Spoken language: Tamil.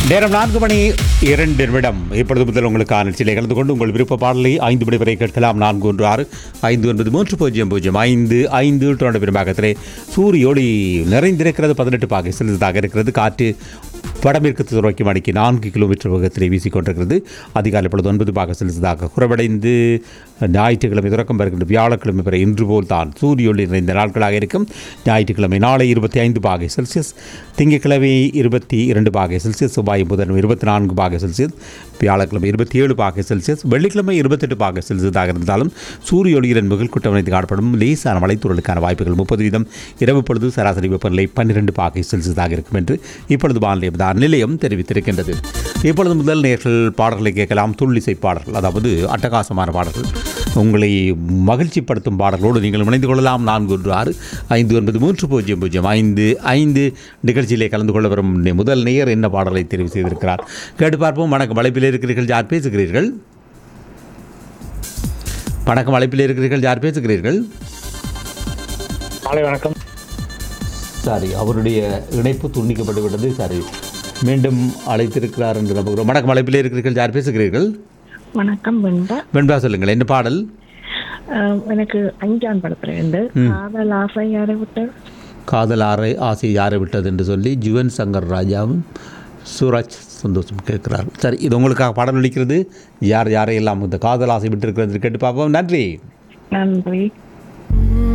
நேரம் நான்கு மணி இரண்டு நிமிடம் இப்பொழுது முதல் உங்களுக்கான நிகழ்ச்சியிலே கலந்து கொண்டு உங்கள் விருப்ப பாடலை ஐந்து மணி வரை கேட்கலாம் நான்கு ஒன்று ஆறு ஐந்து ஒன்பது மூன்று பூஜ்ஜியம் பூஜ்ஜியம் ஐந்து ஐந்து தொடர்ந்து பெரும்பாகத்திலே சூரிய ஒளி நிறைந்திருக்கிறது பதினெட்டு பாகை செலுத்ததாக இருக்கிறது காற்று வடமேற்கு துறைக்கு மணிக்கு நான்கு கிலோமீட்டர் வேகத்திலே வீசிக்கொண்டிருக்கிறது அதிகாலை பொழுது ஒன்பது பாக செலுத்ததாக குறைவடைந்து ஞாயிற்றுக்கிழமை தொடக்கம் வருகின்ற வியாழக்கிழமை வரை இன்று போல் தான் சூரிய ஒளி நிறைந்த நாட்களாக இருக்கும் ஞாயிற்றுக்கிழமை நாளை இருபத்தி ஐந்து பாகை செல்சியஸ் திங்கட்கிழமை இருபத்தி இரண்டு பாகை செல்சியஸ் செவ்வாய் புதன் இருபத்தி நான்கு பாகை செல்சியஸ் வியாழக்கிழமை இருபத்தி ஏழு பாகை செல்சியஸ் வெள்ளிக்கிழமை இருபத்தெட்டு பாகை செல்சியஸாக இருந்தாலும் சூரிய ஒளியின் மிகுல் குற்றமடைந்து காணப்படும் லேசான மலைத்தூரலுக்கான வாய்ப்புகள் முப்பது வீதம் இரவு பொழுது சராசரி வெப்பநிலை பன்னிரண்டு பாகை செல்சியஸாக இருக்கும் என்று இப்பொழுது வானிலை ஆதார நிலையம் தெரிவித்திருக்கின்றது இப்பொழுது முதல் நேர்கள் பாடல்களை கேட்கலாம் துள்ளிசை பாடல்கள் அதாவது அட்டகாசமான பாடல்கள் உங்களை மகிழ்ச்சிப்படுத்தும் பாடல்களோடு நீங்கள் இணைந்து கொள்ளலாம் நான்கு ஒன்று ஆறு ஐந்து ஒன்பது மூன்று பூஜ்ஜியம் பூஜ்ஜியம் ஐந்து ஐந்து நிகழ்ச்சியிலே கலந்து கொள்ள வரும் முதல் நேயர் என்ன பாடலை தெரிவு செய்திருக்கிறார் கேட்டு பார்ப்போம் வணக்கம் அழைப்பில் இருக்கிறீர்கள் யார் பேசுகிறீர்கள் வணக்கம் அழைப்பில் இருக்கிறீர்கள் யார் பேசுகிறீர்கள் மாலை வணக்கம் சாரி அவருடைய இணைப்பு துண்டிக்கப்பட்டு விட்டது சாரி மீண்டும் அழைத்திருக்கிறார் என்று நம்புகிறோம் வணக்கம் அழைப்பில் இருக்கிறீர்கள் யார் பேசுகிறீர்கள் வணக்கம் வெண்பா வெண்பா சொல்லுங்கள் என்ன பாடல் அஹ் எனக்கு அஞ்சான் படத்துல இருந்து காதல் ஆசை யாரை விட்டு காதல் ஆரை ஆசை யாரை விட்டது என்று சொல்லி ஜுவன் சங்கர் ராஜாவும் சூரஜ் சந்தோஷம் கேட்கிறார் சரி இது உங்களுக்காக பாடல் ஒலிக்கிறது யார் யாரையெல்லாம் இந்த காதல் ஆசை விட்டு இருக்கிறது கேட்டு பார்ப்போம் நன்றி நன்றி